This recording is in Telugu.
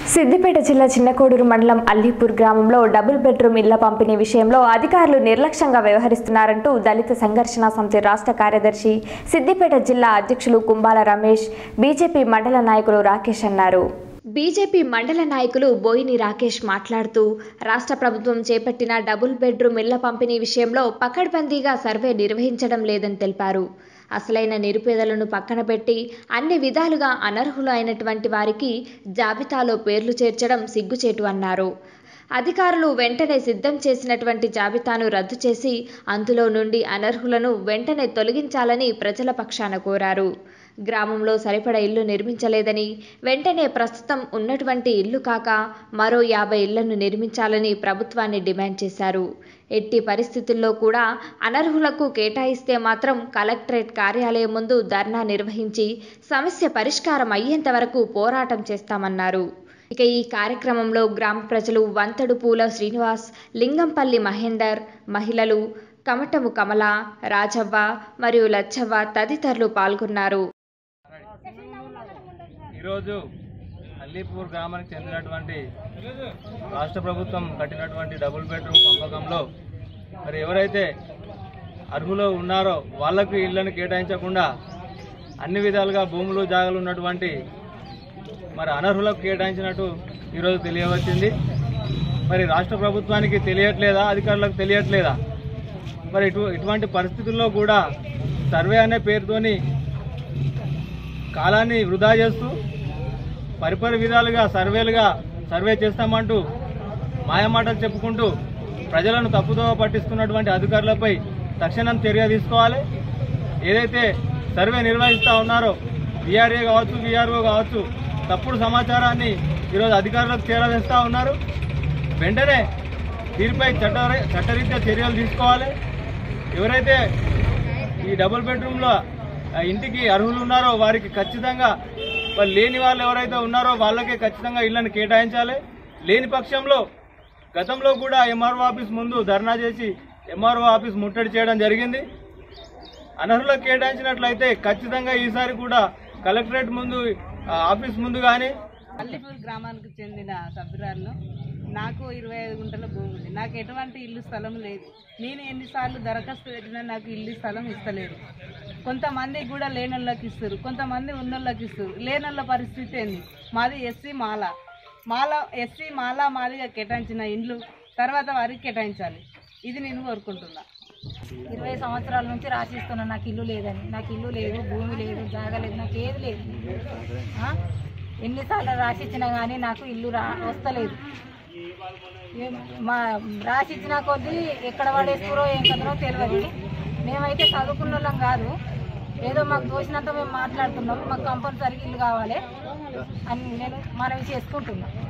సిద్దిపేట జిల్లా చిన్నకోడూరు మండలం అల్లీపూర్ గ్రామంలో డబుల్ బెడ్రూమ్ ఇళ్ల పంపిణీ విషయంలో అధికారులు నిర్లక్ష్యంగా వ్యవహరిస్తున్నారంటూ దళిత సంఘర్షణ సమితి రాష్ట్ర కార్యదర్శి సిద్దిపేట జిల్లా అధ్యక్షులు కుంబాల రమేష్ బీజేపీ మండల నాయకులు రాకేష్ అన్నారు బీజేపీ మండల నాయకులు బోయిని రాకేష్ మాట్లాడుతూ రాష్ట్ర ప్రభుత్వం చేపట్టిన డబుల్ బెడ్రూమ్ ఇళ్ల పంపిణీ విషయంలో పకడ్బందీగా సర్వే నిర్వహించడం లేదని తెలిపారు అసలైన నిరుపేదలను పక్కన పెట్టి అన్ని విధాలుగా అనర్హులు అయినటువంటి వారికి జాబితాలో పేర్లు చేర్చడం సిగ్గుచేటు అన్నారు అధికారులు వెంటనే సిద్ధం చేసినటువంటి జాబితాను రద్దు చేసి అందులో నుండి అనర్హులను వెంటనే తొలగించాలని ప్రజల పక్షాన కోరారు గ్రామంలో సరిపడ ఇల్లు నిర్మించలేదని వెంటనే ప్రస్తుతం ఉన్నటువంటి ఇల్లు కాక మరో యాభై ఇళ్లను నిర్మించాలని ప్రభుత్వాన్ని డిమాండ్ చేశారు ఎట్టి పరిస్థితుల్లో కూడా అనర్హులకు కేటాయిస్తే మాత్రం కలెక్టరేట్ కార్యాలయం ముందు ధర్నా నిర్వహించి సమస్య పరిష్కారం అయ్యేంత వరకు పోరాటం చేస్తామన్నారు ఇక ఈ కార్యక్రమంలో గ్రామ ప్రజలు వంతడు పూల శ్రీనివాస్ లింగంపల్లి మహేందర్ మహిళలు కమటము కమల రాజవ్వ మరియు లచ్చవ్వ తదితరులు పాల్గొన్నారు ఈరోజు అల్లీపూర్ గ్రామానికి చెందినటువంటి రాష్ట్ర ప్రభుత్వం కట్టినటువంటి డబుల్ బెడ్రూమ్ పంపకంలో మరి ఎవరైతే అర్హులు ఉన్నారో వాళ్లకు ఇళ్లను కేటాయించకుండా అన్ని విధాలుగా భూములు జాగలు ఉన్నటువంటి మరి అనర్హులకు కేటాయించినట్టు ఈరోజు తెలియవచ్చింది మరి రాష్ట్ర ప్రభుత్వానికి తెలియట్లేదా అధికారులకు తెలియట్లేదా మరి ఇటు ఇటువంటి పరిస్థితుల్లో కూడా సర్వే అనే పేరుతోని కాలాన్ని వృధా చేస్తూ పరిపరి విధాలుగా సర్వేలుగా సర్వే చేస్తామంటూ మాయమాటలు చెప్పుకుంటూ ప్రజలను తప్పుదోవ పట్టిస్తున్నటువంటి అధికారులపై తక్షణం చర్య తీసుకోవాలి ఏదైతే సర్వే నిర్వహిస్తూ ఉన్నారో విఆర్ఏ కావచ్చు విఆర్ఓ కావచ్చు తప్పుడు సమాచారాన్ని ఈరోజు అధికారులకు చేరవేస్తూ ఉన్నారు వెంటనే దీనిపై చట్ట చట్టరీత్యా చర్యలు తీసుకోవాలి ఎవరైతే ఈ డబుల్ బెడ్రూమ్లో ఆ, ఇంటికి అర్హులు ఉన్నారో వారికి ఖచ్చితంగా వాళ్ళు లేని వాళ్ళు ఎవరైతే ఉన్నారో వాళ్ళకే ఖచ్చితంగా ఇళ్లను కేటాయించాలి లేని పక్షంలో గతంలో కూడా ఎంఆర్ఓ ఆఫీస్ ముందు ధర్నా చేసి ఎంఆర్ఓ ఆఫీస్ ముట్టడి చేయడం జరిగింది అనర్హులకు కేటాయించినట్లయితే ఖచ్చితంగా ఈసారి కూడా కలెక్టరేట్ ముందు ఆ, ఆఫీస్ ముందు కానీ అల్లిపూర్ గ్రామానికి చెందిన సభ్యురాలను నాకు ఇరవై ఐదు గుంటల భూమి ఉంది నాకు ఎటువంటి ఇల్లు స్థలం లేదు నేను ఎన్నిసార్లు దరఖాస్తు పెట్టినా నాకు ఇల్లు స్థలం ఇస్తలేరు కొంతమంది కూడా లేనోళ్ళకి ఇస్తారు కొంతమంది ఉన్నోళ్ళకి ఇస్తారు లేనోళ్ళ పరిస్థితి ఏంది మాది ఎస్సీ మాల మాల ఎస్సీ మాల మాదిగా కేటాయించిన ఇండ్లు తర్వాత వారికి కేటాయించాలి ఇది నేను కోరుకుంటున్నా ఇరవై సంవత్సరాల నుంచి రాసిస్తున్నా నాకు ఇల్లు లేదని నాకు ఇల్లు లేదు భూమి లేదు జాగా లేదు నాకు ఏది లేదు ఆ? ఎన్నిసార్లు రాసిచ్చినా కానీ నాకు ఇల్లు రా వస్తలేదు ఏం- మా రాసిచ్చిన కొద్దీ ఎక్కడ పడేస్తారో ఏం కదనో తెలియదు మేమైతే చదువుకున్న వాళ్ళం కాదు ఏదో మాకు తోచినంత మేము మాట్లాడుతున్నాము మాకు కంపల్సరీగా ఇల్లు కావాలి అని నేను మనవి చేసుకుంటున్నాను